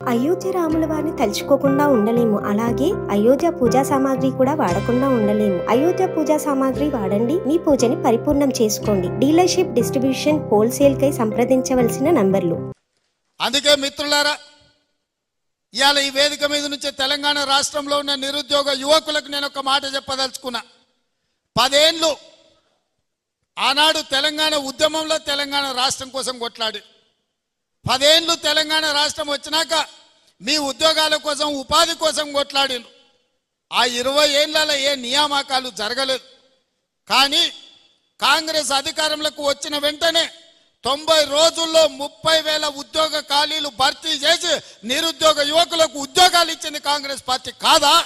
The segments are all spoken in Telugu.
అయోధ్య రాముల వారిని తలుచుకోకుండా ఉండలేము అలాగే అయోధ్య పూజా సామాగ్రి కూడా వాడకుండా ఉండలేము అయోధ్య పూజా సామాగ్రి వాడండి మీ పూజని పరిపూర్ణం చేసుకోండి డీలర్షిప్ డిస్ట్రిబ్యూషన్ హోల్సేల్ కై సంప్రదించవలసిన నంబర్లు అందుకే మిత్రులారా ఇవాళ ఈ వేదిక మీద నుంచి తెలంగాణ రాష్ట్రంలో ఉన్న నిరుద్యోగ యువకులకు నేను ఒక మాట చెప్పదలుచుకున్నా పదేళ్ళు ఆనాడు తెలంగాణ ఉద్యమంలో తెలంగాణ రాష్ట్రం కోసం కొట్లాడి పదేళ్ళు తెలంగాణ రాష్ట్రం వచ్చినాక మీ ఉద్యోగాల కోసం ఉపాధి కోసం కొట్లాడిను ఆ ఇరవై ఏళ్లలో ఏ నియామకాలు జరగలేదు కానీ కాంగ్రెస్ అధికారంలోకి వచ్చిన వెంటనే తొంభై రోజుల్లో ముప్పై వేల ఉద్యోగ ఖాళీలు భర్తీ చేసి నిరుద్యోగ యువకులకు ఉద్యోగాలు ఇచ్చింది కాంగ్రెస్ పార్టీ కాదా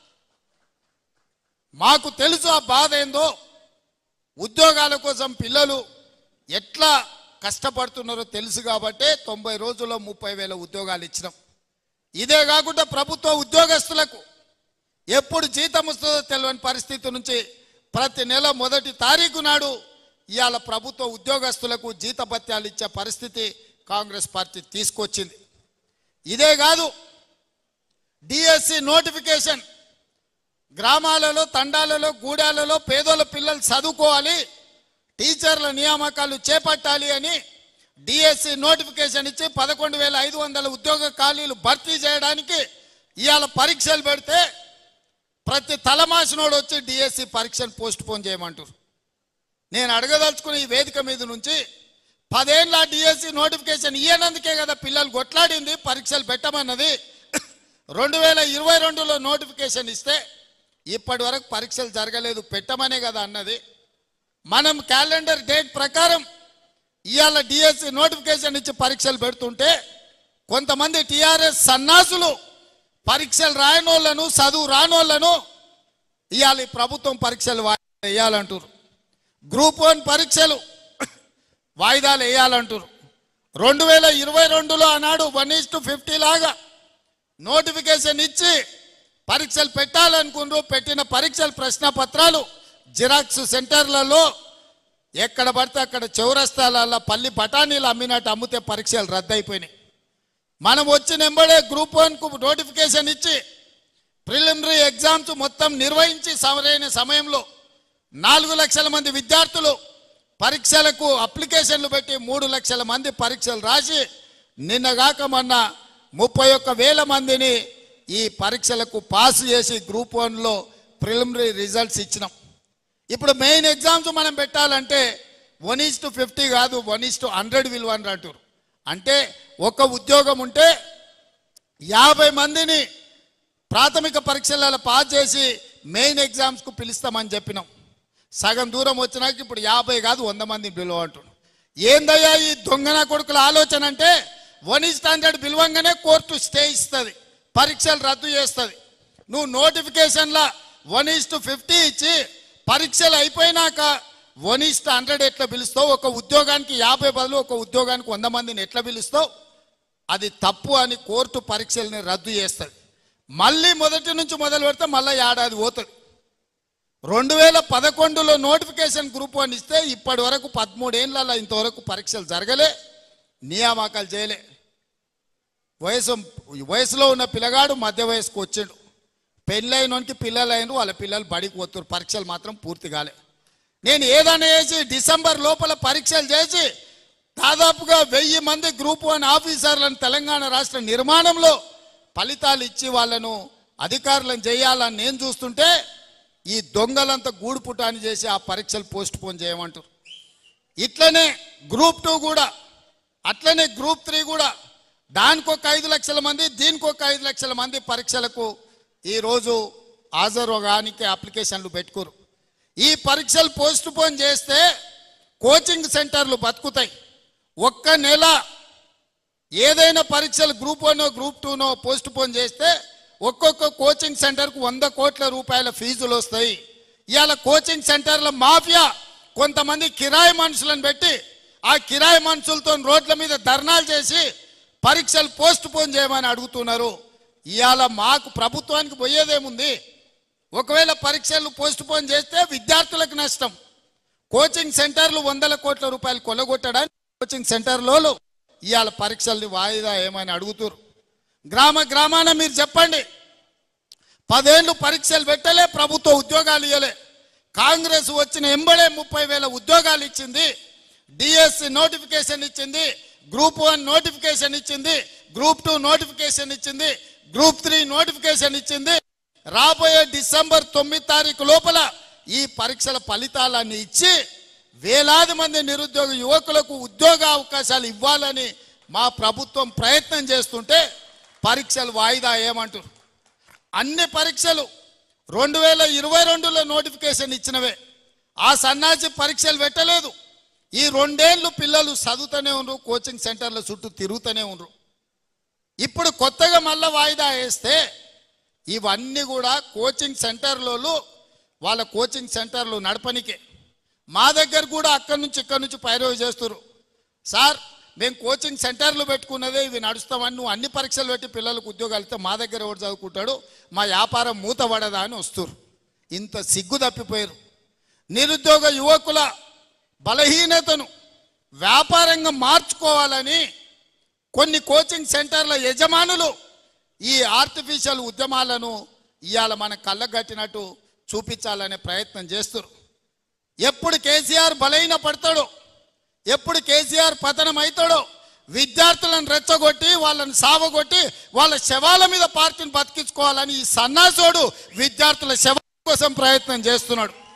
మాకు తెలుసు ఆ బాధ ఏందో ఉద్యోగాల కోసం పిల్లలు ఎట్లా కష్టపడుతున్నారో తెలుసు కాబట్టే తొంభై రోజుల్లో ముప్పై వేల ఉద్యోగాలు ఇచ్చినాం ఇదే కాకుండా ప్రభుత్వ ఉద్యోగస్తులకు ఎప్పుడు జీతం వస్తుందో తెలియని పరిస్థితి నుంచి ప్రతి నెల మొదటి తారీఖు నాడు ఇవాళ ప్రభుత్వ ఉద్యోగస్తులకు జీతభత్యాలు ఇచ్చే పరిస్థితి కాంగ్రెస్ పార్టీ తీసుకొచ్చింది ఇదే కాదు డిఎస్సి నోటిఫికేషన్ గ్రామాలలో తండాలలో గూడాలలో పేదోళ్ళ పిల్లలు చదువుకోవాలి టీచర్ల నియామకాలు చేపట్టాలి అని డిఎస్సి నోటిఫికేషన్ ఇచ్చి పదకొండు వేల ఐదు వందల ఉద్యోగ ఖాళీలు భర్తీ చేయడానికి ఇవాళ పరీక్షలు పెడితే ప్రతి తలమాసినోడు వచ్చి డిఎస్సి పరీక్షను పోస్ట్ పోన్ చేయమంటారు నేను అడగదలుచుకున్న ఈ వేదిక మీద నుంచి పదేళ్ళ డిఎస్సి నోటిఫికేషన్ ఇయ్యనందుకే కదా పిల్లలు కొట్లాడింది పరీక్షలు పెట్టమన్నది రెండు వేల ఇరవై రెండులో నోటిఫికేషన్ ఇస్తే ఇప్పటి వరకు పరీక్షలు జరగలేదు పెట్టమనే కదా అన్నది మనం క్యాలెండర్ డేట్ ప్రకారం ఇవాళ డిఎస్సి నోటిఫికేషన్ ఇచ్చి పరీక్షలు పెడుతుంటే కొంతమంది టిఆర్ఎస్ సన్నాసులు పరీక్షలు రాయనోళ్లను చదువు రానోళ్లను ఇవాళ ఈ ప్రభుత్వం పరీక్షలు వాయిదా వేయాలంటారు గ్రూప్ వన్ పరీక్షలు వాయిదాలు వేయాలంటారు రెండు వేల ఇరవై రెండులో ఆనాడు వన్ ఈస్ టు ఫిఫ్టీ లాగా నోటిఫికేషన్ ఇచ్చి పరీక్షలు పెట్టాలనుకున్నారు పెట్టిన పరీక్షల ప్రశ్న పత్రాలు జిరాక్స్ సెంటర్లలో ఎక్కడ పడితే అక్కడ చౌరస్తాలలో పల్లి బఠానీలు అమ్మినట్టు అమ్మితే పరీక్షలు రద్దయిపోయినాయి మనం వచ్చిన ఎంబడే గ్రూప్ వన్కు నోటిఫికేషన్ ఇచ్చి ప్రిలిమినరీ ఎగ్జామ్స్ మొత్తం నిర్వహించి సరైన సమయంలో నాలుగు లక్షల మంది విద్యార్థులు పరీక్షలకు అప్లికేషన్లు పెట్టి మూడు లక్షల మంది పరీక్షలు రాసి నిన్నగాక మొన్న ముప్పై ఒక్క వేల మందిని ఈ పరీక్షలకు పాస్ చేసి గ్రూప్ వన్లో ప్రిలిమినరీ రిజల్ట్స్ ఇచ్చినాం ఇప్పుడు మెయిన్ ఎగ్జామ్స్ మనం పెట్టాలంటే వన్ ఈస్ టు ఫిఫ్టీ కాదు వన్ ఈస్ టు హండ్రెడ్ విల్ వన్ అంటారు అంటే ఒక ఉద్యోగం ఉంటే యాభై మందిని ప్రాథమిక పరీక్షలలో పాస్ చేసి మెయిన్ ఎగ్జామ్స్కు పిలుస్తామని చెప్పినాం సగం దూరం వచ్చినాక ఇప్పుడు యాభై కాదు వంద మంది పిలువ అంటున్నాం ఏందయ్యా ఈ దొంగన కొడుకుల ఆలోచన అంటే వన్ ఈస్ హండ్రెడ్ పిలవంగానే కోర్టు స్టే ఇస్తుంది పరీక్షలు రద్దు చేస్తుంది నువ్వు నోటిఫికేషన్ల వన్ ఈస్ టు ఫిఫ్టీ ఇచ్చి పరీక్షలు అయిపోయినాక వన్ ఈస్ హండ్రెడ్ ఎట్లా పిలుస్తావు ఒక ఉద్యోగానికి యాభై బదులు ఒక ఉద్యోగానికి వంద మందిని ఎట్లా పిలుస్తావు అది తప్పు అని కోర్టు పరీక్షల్ని రద్దు చేస్తుంది మళ్ళీ మొదటి నుంచి మొదలు పెడితే మళ్ళీ ఏడాది పోతుంది రెండు వేల పదకొండులో నోటిఫికేషన్ గ్రూప్ వన్ ఇస్తే ఇప్పటి వరకు పదమూడేళ్ళలో ఇంతవరకు పరీక్షలు జరగలే నియామకాలు చేయలే వయసు వయసులో ఉన్న పిల్లగాడు మధ్య వయసుకు వచ్చాడు పెళ్ళైనోనికి పిల్లలు అయిన వాళ్ళ పిల్లలు బడికి పోతున్నారు పరీక్షలు మాత్రం పూర్తి కాలే నేను ఏదైనా చేసి డిసెంబర్ లోపల పరీక్షలు చేసి దాదాపుగా వెయ్యి మంది గ్రూప్ వన్ ఆఫీసర్లను తెలంగాణ రాష్ట్ర నిర్మాణంలో ఫలితాలు ఇచ్చి వాళ్ళను అధికారులను చేయాలని నేను చూస్తుంటే ఈ దొంగలంతా గూడు పుటాని చేసి ఆ పరీక్షలు పోస్ట్ పోన్ చేయమంటారు ఇట్లనే గ్రూప్ టూ కూడా అట్లనే గ్రూప్ త్రీ కూడా దానికి ఒక ఐదు లక్షల మంది దీనికి ఒక ఐదు లక్షల మంది పరీక్షలకు ఈరోజు హాజరుగానికి అప్లికేషన్లు పెట్టుకోరు ఈ పరీక్షలు పోస్ట్ పోన్ చేస్తే కోచింగ్ సెంటర్లు బతుకుతాయి ఒక్క నెల ఏదైనా పరీక్షలు గ్రూప్ వన్ గ్రూప్ టూనో పోస్ట్ పోన్ చేస్తే ఒక్కొక్క కోచింగ్ సెంటర్కు వంద కోట్ల రూపాయల ఫీజులు వస్తాయి ఇవాళ కోచింగ్ సెంటర్ల మాఫియా కొంతమంది కిరాయి మనుషులను పెట్టి ఆ కిరాయి మనుషులతో రోడ్ల మీద ధర్నాలు చేసి పరీక్షలు పోస్ట్ పోన్ చేయమని అడుగుతున్నారు ఇవాళ మాకు ప్రభుత్వానికి పోయేదేముంది ఒకవేళ పరీక్షలు పోస్ట్ పోన్ చేస్తే విద్యార్థులకు నష్టం కోచింగ్ సెంటర్లు వందల కోట్ల రూపాయలు కొలగొట్టడానికి కోచింగ్ సెంటర్లో ఇవాళ పరీక్షల్ని వాయిదా ఏమని అడుగుతారు గ్రామ గ్రామాన మీరు చెప్పండి పదేళ్ళు పరీక్షలు పెట్టలే ప్రభుత్వ ఉద్యోగాలు ఇవ్వలే కాంగ్రెస్ వచ్చిన ఎంబడే ముప్పై వేల ఉద్యోగాలు ఇచ్చింది డిఎస్సి నోటిఫికేషన్ ఇచ్చింది గ్రూప్ వన్ నోటిఫికేషన్ ఇచ్చింది గ్రూప్ టూ నోటిఫికేషన్ ఇచ్చింది గ్రూప్ త్రీ నోటిఫికేషన్ ఇచ్చింది రాబోయే డిసెంబర్ తొమ్మిది తారీఖు లోపల ఈ పరీక్షల ఫలితాలన్నీ ఇచ్చి వేలాది మంది నిరుద్యోగ యువకులకు ఉద్యోగ అవకాశాలు ఇవ్వాలని మా ప్రభుత్వం ప్రయత్నం చేస్తుంటే పరీక్షలు వాయిదా ఏమంటారు అన్ని పరీక్షలు రెండు వేల ఇరవై రెండులో నోటిఫికేషన్ ఇచ్చినవే ఆ సన్నాసి పరీక్షలు పెట్టలేదు ఈ రెండేళ్ళు పిల్లలు చదువుతూనే ఉండరు కోచింగ్ సెంటర్ల చుట్టూ తిరుగుతూనే ఉండరు ఇప్పుడు కొత్తగా మళ్ళా వాయిదా వేస్తే ఇవన్నీ కూడా కోచింగ్ సెంటర్లలో వాళ్ళ కోచింగ్ సెంటర్లు నడపనికే మా దగ్గర కూడా అక్కడి నుంచి ఇక్కడి నుంచి పైరవి చేస్తున్నారు సార్ మేము కోచింగ్ సెంటర్లు పెట్టుకున్నదే ఇవి నడుస్తామని నువ్వు అన్ని పరీక్షలు పెట్టి పిల్లలకు ఉద్యోగాలు ఇస్తే మా దగ్గర ఎవరు చదువుకుంటాడు మా వ్యాపారం మూతపడదా అని వస్తురు ఇంత సిగ్గు తప్పిపోయారు నిరుద్యోగ యువకుల బలహీనతను వ్యాపారంగా మార్చుకోవాలని కొన్ని కోచింగ్ సెంటర్ల యజమానులు ఈ ఆర్టిఫిషియల్ ఉద్యమాలను ఇవాళ మన కళ్ళగట్టినట్టు చూపించాలనే ప్రయత్నం చేస్తారు ఎప్పుడు కేసీఆర్ బలహీన పడతాడో ఎప్పుడు కేసీఆర్ పతనం అవుతాడో విద్యార్థులను రెచ్చగొట్టి వాళ్ళని సావగొట్టి వాళ్ళ శవాల మీద పార్టీని బతికించుకోవాలని ఈ సన్నాసోడు విద్యార్థుల శవాల కోసం ప్రయత్నం చేస్తున్నాడు